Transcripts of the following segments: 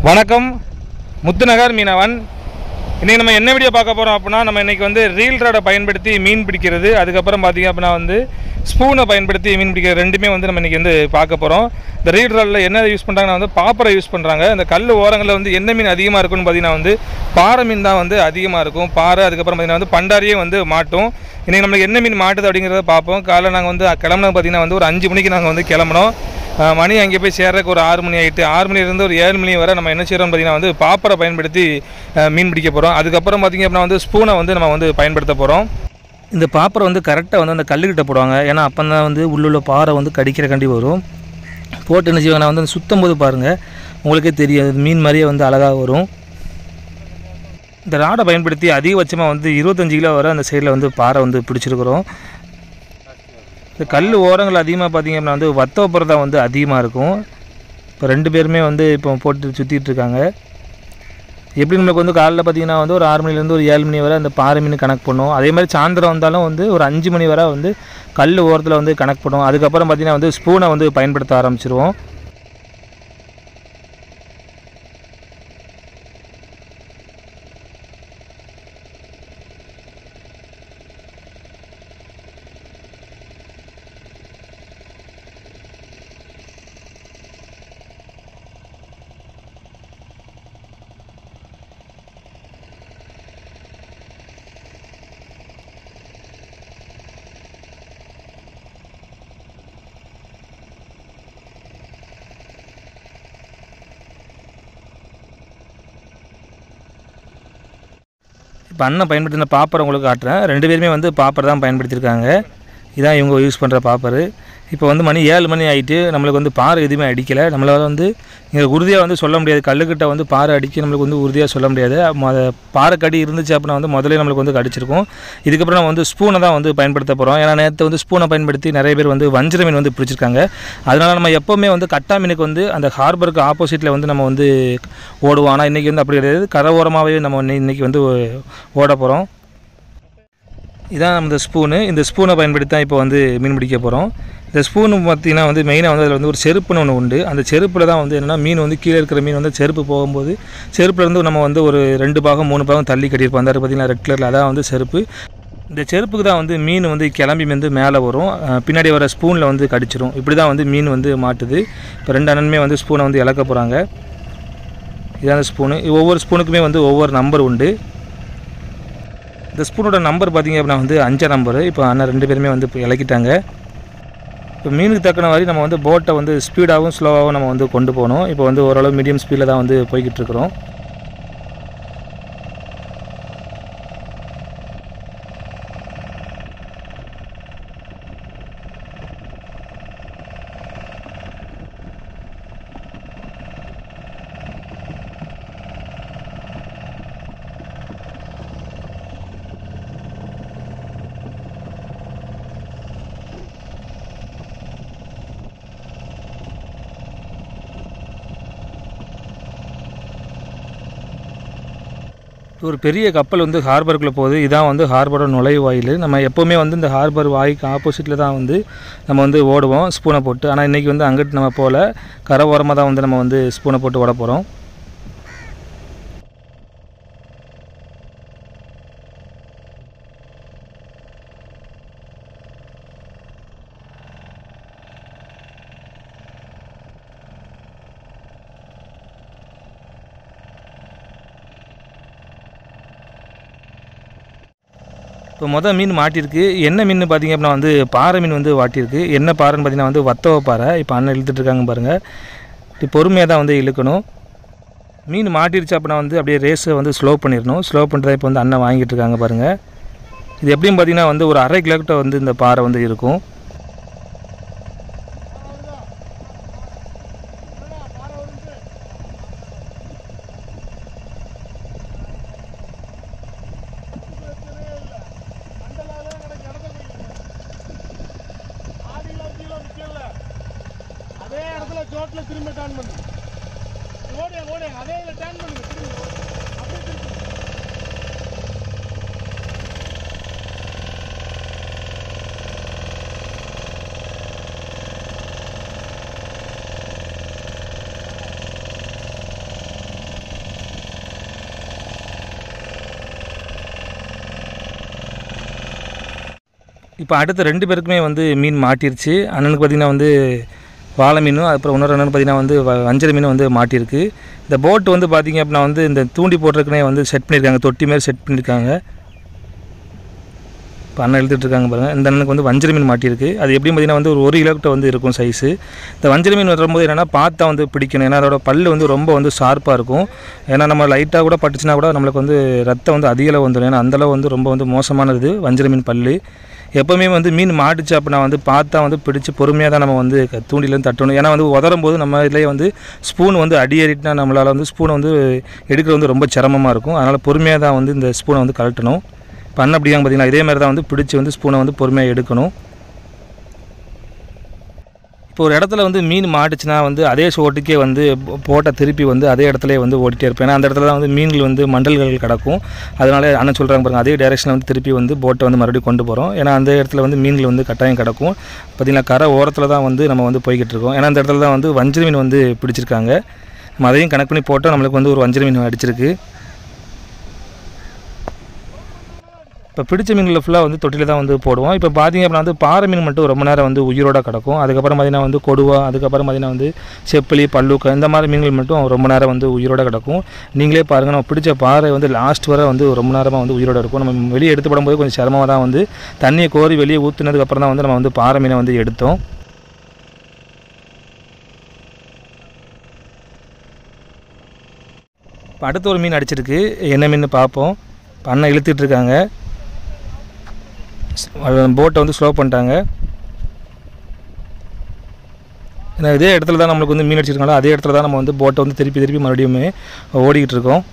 வணக்கம் முத்துநகர் மீனவன் இன்றைக்கி நம்ம என்ன வீடியோ பார்க்க போகிறோம் அப்படின்னா நம்ம இன்றைக்கி வந்து ரீல் ராடை பயன்படுத்தி மீன் பிடிக்கிறது அதுக்கப்புறம் பார்த்திங்க அப்படின்னா வந்து ஸ்பூனை பயன்படுத்தி மீன் பிடிக்கிறது ரெண்டுமே வந்து நம்ம இன்றைக்கி வந்து பார்க்க போகிறோம் இந்த ரீல் ராடில் என்ன யூஸ் பண்ணுறாங்கன்னா வந்து பாப்பரை யூஸ் பண்ணுறாங்க இந்த கல் ஓரங்களில் வந்து என்ன மீன் அதிகமாக இருக்குன்னு பார்த்தீங்கன்னா வந்து பாறை மீன் தான் வந்து அதிகமாக இருக்கும் பாறை அதுக்கப்புறம் பார்த்தீங்கன்னா வந்து பண்டாரியே வந்து மாட்டும் இன்றைக்கி நம்மளுக்கு என்ன மீன் மாட்டுது அப்படிங்கிறத பார்ப்போம் காலைல நாங்கள் வந்து கிளம்புனது பார்த்திங்கன்னா வந்து ஒரு அஞ்சு மணிக்கு நாங்கள் வந்து கிளம்புனோம் அஹ் மணி அங்கே போய் சேர்றதுக்கு ஒரு ஆறு மணி ஆகிட்டு ஆறு மணிலேருந்து ஒரு ஏழு மணி வரை நம்ம என்ன செய்கிறோம் பார்த்தீங்கன்னா வந்து பாப்பரை பயன்படுத்தி அஹ், மீன் பிடிக்க போகிறோம் அதுக்கப்புறம் பார்த்திங்க அப்படின்னா வந்து ஸ்பூனை வந்து நம்ம வந்து பயன்படுத்த போகிறோம் இந்த பாப்பரை வந்து கரெக்டாக வந்து அந்த கல்லுக்கிட்ட போடுவாங்க ஏன்னா அப்போ தான் வந்து உள்ளுள்ள பாறை வந்து கடிக்கிற கண்டி வரும் போட்டு என்ன செய்வாங்கன்னா வந்து அந்த சுத்தம் போது பாருங்கள் உங்களுக்கே தெரியும் அது மீன் மாதிரியே வந்து அழகாக வரும் இந்த ராடை பயன்படுத்தி அதிகபட்சமாக வந்து இருபத்தஞ்சு கிலோ வரை அந்த சைடில் வந்து பாறை வந்து பிடிச்சிருக்கிறோம் இந்த கல் ஓரங்கள் அதிகமாக பார்த்தீங்க அப்படின்னா வந்து வத்தவப்புறம் தான் வந்து அதிகமாக இருக்கும் இப்போ ரெண்டு பேருமே வந்து இப்போ போட்டு சுற்றிட்டு இருக்காங்க எப்படி நம்மளுக்கு வந்து காலைல பார்த்தீங்கன்னா வந்து ஒரு ஆறு மணிலேருந்து ஒரு ஏழு மணி வரை அந்த பாறை மீன் கணக்கு பண்ணும் அதே மாதிரி சாயந்தரம் வந்தாலும் வந்து ஒரு அஞ்சு மணி வரை வந்து கல் ஓரத்தில் வந்து கணக்கு பண்ணும் அதுக்கப்புறம் பார்த்தீங்கன்னா வந்து ஸ்பூனை வந்து பயன்படுத்த ஆரம்பிச்சிருவோம் இப்போ அண்ணன் பயன்படுத்தின பாப்பரை உங்களுக்கு காட்டுறேன் ரெண்டு பேருமே வந்து பாப்பர் தான் பயன்படுத்தியிருக்காங்க இதான் இவங்க யூஸ் பண்ணுற பாப்பர் இப்போ வந்து மணி ஏழு மணி ஆகிட்டு நம்மளுக்கு வந்து பாறை எதுவுமே அடிக்கலை நம்மளால் வந்து இங்கே உறுதியாக வந்து சொல்ல முடியாது கல்லுக்கிட்ட வந்து பாறை அடிக்க நம்மளுக்கு வந்து உறுதியாக சொல்ல முடியாது மொத பாறை கடி இருந்துச்சு அப்படின்னா வந்து முதல்ல நம்மளுக்கு வந்து கடிச்சிருக்கும் இதுக்கப்புறம் நம்ம வந்து ஸ்பூனை தான் வந்து பயன்படுத்த போகிறோம் ஏன்னா நேற்று வந்து ஸ்பூனை பயன்படுத்தி நிறைய பேர் வந்து வஞ்சிர மீன் வந்து பிடிச்சிருக்காங்க அதனால் நம்ம எப்போவுமே வந்து கட்டா மீனுக்கு வந்து அந்த ஹார்பருக்கு ஆப்போசிட்டில் வந்து நம்ம வந்து ஓடுவோம் ஆனால் இன்றைக்கி வந்து அப்படி கிடையாது கரை ஓரமாகவே நம்ம இன்னை- இன்னைக்கு வந்து ஓட போகிறோம் இதான் இந்த ஸ்பூனு இந்த ஸ்பூனை பயன்படுத்தி தான் இப்போ வந்து மீன் பிடிக்க போகிறோம் இந்த ஸ்பூனு பார்த்தீங்கன்னா வந்து மெயினாக வந்து அதில் வந்து ஒரு செருப்புன்னு ஒன்று உண்டு அந்த செருப்பில் தான் வந்து என்னென்னா மீன் வந்து கீழே இருக்கிற மீன் வந்து செருப்பு போகும்போது செருப்புல இருந்து நம்ம வந்து ஒரு ரெண்டு பாகம் மூணு பாகம் தள்ளி கட்டியிருப்போம் அந்த பார்த்தீங்கன்னா ரெட் கலரில் அதான் வந்து செருப்பு இந்த செருப்புக்கு தான் வந்து மீன் வந்து கிளம்பி வந்து மேலே வரும் அஹ் பின்னாடி வர ஸ்பூனில் வந்து கடிச்சிரும் இப்படி தான் வந்து மீன் வந்து மாட்டுது இப்போ ரெண்டு அண்ணனுமே வந்து ஸ்பூனை வந்து இழக்க போகிறாங்க இதான் ஸ்பூனு ஒவ்வொரு ஸ்பூனுக்குமே வந்து ஒவ்வொரு நம்பர் உண்டு இந்த ஸ்பூனோட நம்பர் பார்த்தீங்க அப்படின்னா வந்து அஞ்சாம் நம்பரு இப்போ அண்ணன் ரெண்டு பேருமே வந்து இப்போ இலக்கிட்டாங்க இப்போ மீனுக்கு தக்கன மாதிரி நம்ம வந்து போட்டை வந்து ஸ்பீடாகவும் ஸ்லோவாகவும் நம்ம வந்து கொண்டு போகணும் இப்போ வந்து ஓரளவு மீடியம் ஸ்பீடில் தான் வந்து போய்கிட்டு இருக்கிறோம் ஒரு பெரிய கப்பல் வந்து ஹார்பருக்குள்ளே போகுது இதான் வந்து ஹார்பரோட நுழைவாயில் நம்ம எப்போவுமே வந்து இந்த ஹார்பர் வாய்க்கு ஆப்போசிட்டில் தான் வந்து நம்ம வந்து ஓடுவோம் ஸ்பூனை போட்டு ஆனால் இன்றைக்கி வந்து அங்கிட்டு நம்ம போகல கரை ஓரமாக தான் வந்து நம்ம வந்து ஸ்பூனை போட்டு ஓட போகிறோம் இப்போ மொதல் மீன் மாட்டியிருக்கு என்ன மீன் பார்த்தீங்க அப்படின்னா வந்து பாறை மீன் வந்து வாட்டியிருக்கு என்ன பாறைன்னு பார்த்தீங்கன்னா வந்து வத்தவ பாறை இப்போ அண்ணன் இழுத்துட்டு இருக்காங்க பாருங்கள் இப்போ பொறுமையாக தான் வந்து இழுக்கணும் மீன் மாட்டிருச்சு அப்படின்னா வந்து அப்படியே ரேஸை வந்து ஸ்லோ பண்ணிடணும் ஸ்லோ பண்ணுறதை இப்போ வந்து அண்ணன் வாங்கிட்டு இருக்காங்க பாருங்கள் இது எப்படியும் பார்த்தீங்கன்னா வந்து ஒரு அரை கிலோக்கிட்ட வந்து இந்த பாறை வந்து இருக்கும் அதே இடத்துல ஜோட்ல திரும்ப டர்ன் பண்ணு ஓடியா ஓடியா அதே இதில் டர்ன் பண்ணுங்க திரும்ப அப்படியே திரும்ப இப்போ அடுத்த ரெண்டு பேருக்குமே வந்து மீன் மாட்டிருச்சு அண்ணனுக்கு பார்த்திங்கன்னா வந்து வாழை மீனும் அப்புறம் இன்னொரு அண்ணன் பார்த்திங்கன்னா வந்து வ- வஞ்சர மீனும் வந்து மாட்டியிருக்கு இந்த போட் வந்து பார்த்திங்க அப்படின்னா வந்து இந்த தூண்டி போட்டிருக்குனே வந்து செட் பண்ணியிருக்காங்க தொட்டி மாதிரி செட் பண்ணியிருக்காங்க இப்போ அண்ணன் எழுதிட்டு இருக்காங்க பாருங்கள் இந்த அண்ணனுக்கு வந்து வஞ்சர மீன் மாட்டியிருக்கு அது எப்படியும் பார்த்தீங்கன்னா வந்து ஒரு ஒரு கிலோக்கிட்ட வந்து இருக்கும் சைஸு இந்த வஞ்சர மீன் வரும்போது என்னென்னா பார்த்தா வந்து பிடிக்கணும் ஏன்னா அதோட பல்லு வந்து ரொம்ப வந்து ஷார்ப்பாக இருக்கும் ஏன்னா நம்ம லைட்டாக கூட பட்டுச்சுன்னா கூட நம்மளுக்கு வந்து ரத்தம் வந்து அதிக அளவு வந்துடும் ஏன்னா அந்தளவு வந்து ரொம்ப வந்து மோசமானது வஞ்சர மீன் பல்லு எப்போவுமே வந்து மீன் மாட்டுச்சு அப்படின்னா வந்து பார்த்தா வந்து பிடிச்சி பொறுமையாக தான் நம்ம வந்து க- தூண்டிலேருந்து தட்டணும் ஏன்னா வந்து உதறும் போது நம்ம இதுலேயே வந்து ஸ்பூன் வந்து அடி ஏறிட்டுனா நம்மளால் வந்து ஸ்பூனை வந்து எடுக்கிறது வந்து ரொம்ப சிரமமாக இருக்கும் அதனால் பொறுமையாக தான் வந்து இந்த ஸ்பூனை வந்து கழட்டணும் பண்ண அப்படியாங்க பார்த்தீங்கன்னா இதே மாதிரி தான் வந்து பிடிச்சி வந்து ஸ்பூனை வந்து பொறுமையாக எடுக்கணும் இப்போ ஒரு இடத்துல வந்து மீன் மாட்டுச்சுன்னா வந்து அதே சோட்டுக்கே வந்து போ- போட்ட திருப்பி வந்து அதே இடத்துல வந்து ஓடிட்டே இருப்பேன் ஏன்னா அந்த இடத்துல தான் வந்து மீன்கள் வந்து மண்டல்கள் கிடக்கும் அதனால அண்ணன் சொல்கிறாங்க பாருங்க அதே டைரெக்ஷனில் வந்து திருப்பி வந்து போட்டை வந்து மறுபடியும் கொண்டு போகிறோம் ஏன்னா அந்த இடத்துல வந்து மீன்கள் வந்து கட்டாயம் கிடக்கும் பார்த்திங்கன்னா கரை ஓரத்தில் தான் வந்து நம்ம வந்து போய்கிட்டு இருக்கோம் ஏன்னா அந்த இடத்துல தான் வந்து வஞ்சர மீன் வந்து பிடிச்சிருக்காங்க நம்ம அதையும் கணக்கு பண்ணி போட்டால் நம்மளுக்கு வந்து ஒரு வஞ்சர மீன் அடிச்சிருக்கு இப்போ பிடிச்ச மீன்களில் ஃபுல்லாக வந்து தொட்டியில் தான் வந்து போடுவோம் இப்போ பார்த்தீங்க அப்படின்னா வந்து பாறை மீன் மட்டும் ரொம்ப நேரம் வந்து உயிரோட கிடக்கும் அதுக்கப்புறம் பார்த்தீங்கன்னா வந்து கொடுவா அதுக்கப்புறம் பார்த்தீங்கன்னா வந்து செப்பலி பல்லுக்க இந்த மாதிரி மீன்கள் மட்டும் ரொம்ப நேரம் வந்து உயிரோட கிடக்கும் நீங்களே பாருங்கள் நம்ம பிடிச்ச பாறை வந்து லாஸ்ட் வரை வந்து ரொம்ப நேரமாக வந்து உயிரோட இருக்கும் நம்ம வெளியே எடுத்து போடும்போது கொஞ்சம் சிரமமாக தான் வந்து தண்ணியை கோரி வெளியே ஊற்றுனதுக்கப்புறம் தான் வந்து நம்ம வந்து பாறை மீனை வந்து எடுத்தோம் இப்போ அடுத்த ஒரு மீன் அடிச்சிருக்கு என்ன மீன் பார்ப்போம் இப்போ அண்ணன் இழுத்துட்டு இருக்காங்க போட்டை வந்து ஸ்லோ பண்ணிட்டாங்க ஏன்னா இதே இடத்துல தான் நம்மளுக்கு வந்து மீன் அடிச்சிருக்காங்களோ அதே இடத்துல தான் நம்ம வந்து போட்டை வந்து திருப்பி திருப்பி மறுபடியும் ஓடிக்கிட்டு இருக்கோம்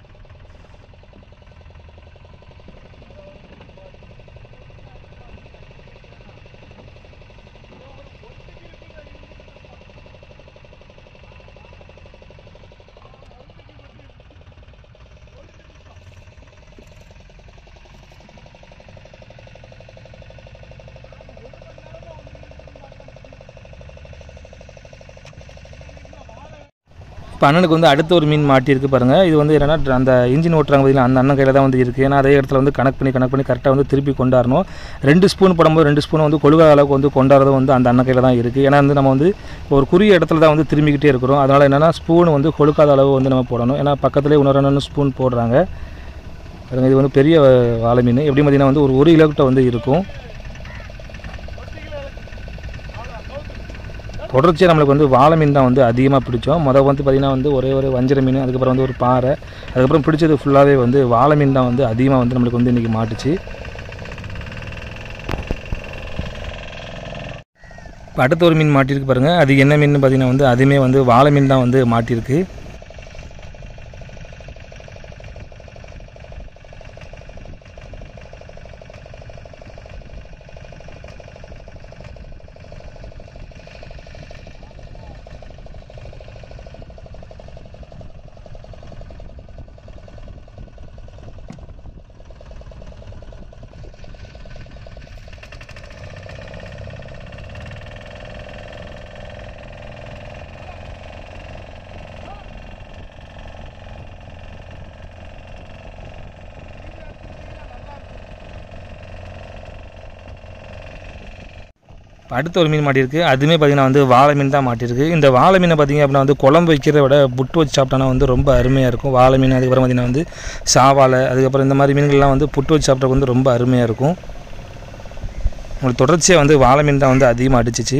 இப்போ அண்ணனுக்கு வந்து அடுத்த ஒரு மீன் மாட்டியிருக்கு பாருங்கள் இது வந்து என்னன்னா அந்த இன்ஜின் ஓட்டுறாங்க பார்த்தீங்களா அந்த அண்ணன் கையில் தான் வந்து இருக்குது ஏன்னா அதே இடத்துல வந்து கனெக்ட் பண்ணி கனெக்ட் பண்ணி கரெக்டாக வந்து திருப்பி கொண்டாடணும் ரெண்டு ஸ்பூன் போடும்போது ரெண்டு ஸ்பூன் வந்து கொழுகாத அளவுக்கு வந்து கொண்டாடுறதும் வந்து அந்த அண்ணன் கையில் தான் இருக்குது ஏன்னா வந்து நம்ம வந்து ஒரு குறுகிய இடத்துல தான் வந்து திரும்பிக்கிட்டே இருக்கிறோம் அதனால் என்னென்னா ஸ்பூன் வந்து கொழுக்காத அளவு வந்து நம்ம போடணும் ஏன்னா பக்கத்துலேயே இன்னொரு அண்ணன் ஸ்பூன் போடுறாங்க பாருங்க இது வந்து பெரிய வாழை மீன் எப்படி பார்த்தீங்கன்னா வந்து ஒரு ஒரு கிலோக்கிட்ட வந்து இருக்கும் தொடர்ச்சியாக நம்மளுக்கு வந்து வாழை மீன் தான் வந்து அதிகமாக பிடிச்சோம் மொதல் வந்து பார்த்திங்கன்னா வந்து ஒரே ஒரு வஞ்சர மீன் அதுக்கப்புறம் வந்து ஒரு பாறை அதுக்கப்புறம் பிடிச்சது ஃபுல்லாகவே வந்து வாழை மீன் தான் வந்து அதிகமாக வந்து நம்மளுக்கு வந்து இன்றைக்கி மாட்டுச்சு இப்போ அடுத்த ஒரு மீன் மாட்டியிருக்கு பாருங்கள் அது என்ன மீன் பார்த்தீங்கன்னா வந்து அதுவுமே வந்து வாழை மீன் தான் வந்து மாட்டியிருக்கு இப்போ அடுத்த ஒரு மீன் மாட்டியிருக்கு அதுவுமே பார்த்திங்கன்னா வந்து வாழை மீன் தான் மாட்டியிருக்கு இந்த வாழை மீனை பார்த்திங்க அப்படின்னா வந்து குழம்பு வைக்கிறத விட புட்டு வச்சு சாப்பிட்டோன்னா வந்து ரொம்ப அருமையாக இருக்கும் வாழை மீன் அதுக்கப்புறம் பார்த்திங்கன்னா வந்து சாவாழை அதுக்கப்புறம் இந்த மாதிரி மீன்கள்லாம் வந்து புட்டு வச்சு சாப்பிட்றது வந்து ரொம்ப அருமையாக இருக்கும் உங்களுக்கு தொடர்ச்சியாக வந்து வாழை மீன் தான் வந்து அதிகமாக அடிச்சிச்சு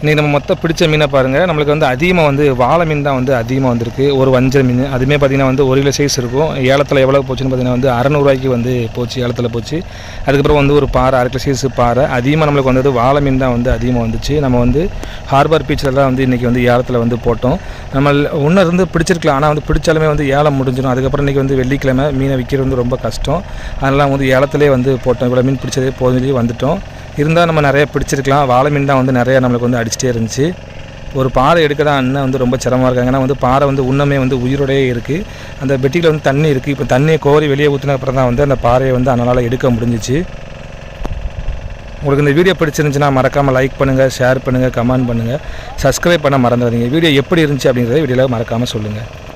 இன்றைக்கி நம்ம மொத்தம் பிடிச்ச மீனை பாருங்கள் நம்மளுக்கு வந்து அதிகமாக வந்து வாழை மீன் தான் வந்து அதிகமாக வந்திருக்கு ஒரு வஞ்சர மீன் அதுவுமே பார்த்திங்கன்னா வந்து ஒரு கிலோ சைஸ் இருக்கும் ஏலத்தில் எவ்வளோ போச்சுன்னு பார்த்தீங்கன்னா வந்து அறநூறுவாய்க்கு வந்து போச்சு ஏலத்தில் போச்சு அதுக்கப்புறம் வந்து ஒரு பாறை அரை கிலோ சைஸ் பாறை அதிகமாக நம்மளுக்கு வந்தது வாழை மீன் தான் வந்து அதிகமாக வந்துச்சு நம்ம வந்து ஹார்பர் பீச்சில் தான் வந்து இன்றைக்கி வந்து ஏலத்தில் வந்து போட்டோம் நம்ம ஒன்று இருந்து பிடிச்சிருக்கலாம் ஆனால் வந்து பிடிச்சாலுமே வந்து ஏலம் முடிஞ்சிடும் அதுக்கப்புறம் இன்றைக்கி வந்து வெள்ளிக்கிழமை மீனை விற்கிறது வந்து ரொம்ப கஷ்டம் அதனால் வந்து ஏலத்திலே வந்து போட்டோம் இவ்வளோ மீன் பிடிச்சதே போதும் வந்துட்டோம் இருந்தால் நம்ம நிறைய பிடிச்சிருக்கலாம் வாழை மீன் தான் வந்து நிறைய நம்மளுக்கு வந்து அடிச்சிட்டே இருந்துச்சு ஒரு பாறை எடுக்க தான் அண்ணன் வந்து ரொம்ப சிரமமாக இருக்காங்க ஏன்னா வந்து பாறை வந்து உன்னமே வந்து உயிரோடயே இருக்குது அந்த பெட்டியில் வந்து தண்ணி இருக்குது இப்போ தண்ணியை கோரி வெளியே ஊற்றின அப்புறம் தான் வந்து அந்த பாறையை வந்து அதனால் எடுக்க முடிஞ்சிச்சு உங்களுக்கு இந்த வீடியோ பிடிச்சிருந்துச்சுன்னா மறக்காமல் லைக் பண்ணுங்கள் ஷேர் பண்ணுங்கள் கமெண்ட் பண்ணுங்கள் சப்ஸ்கிரைப் பண்ண மறந்துடாதீங்க வீடியோ எப்படி இருந்துச்சு அப்படிங்கிறத வீடியோவில் மறக்காமல் சொல்லுங்கள்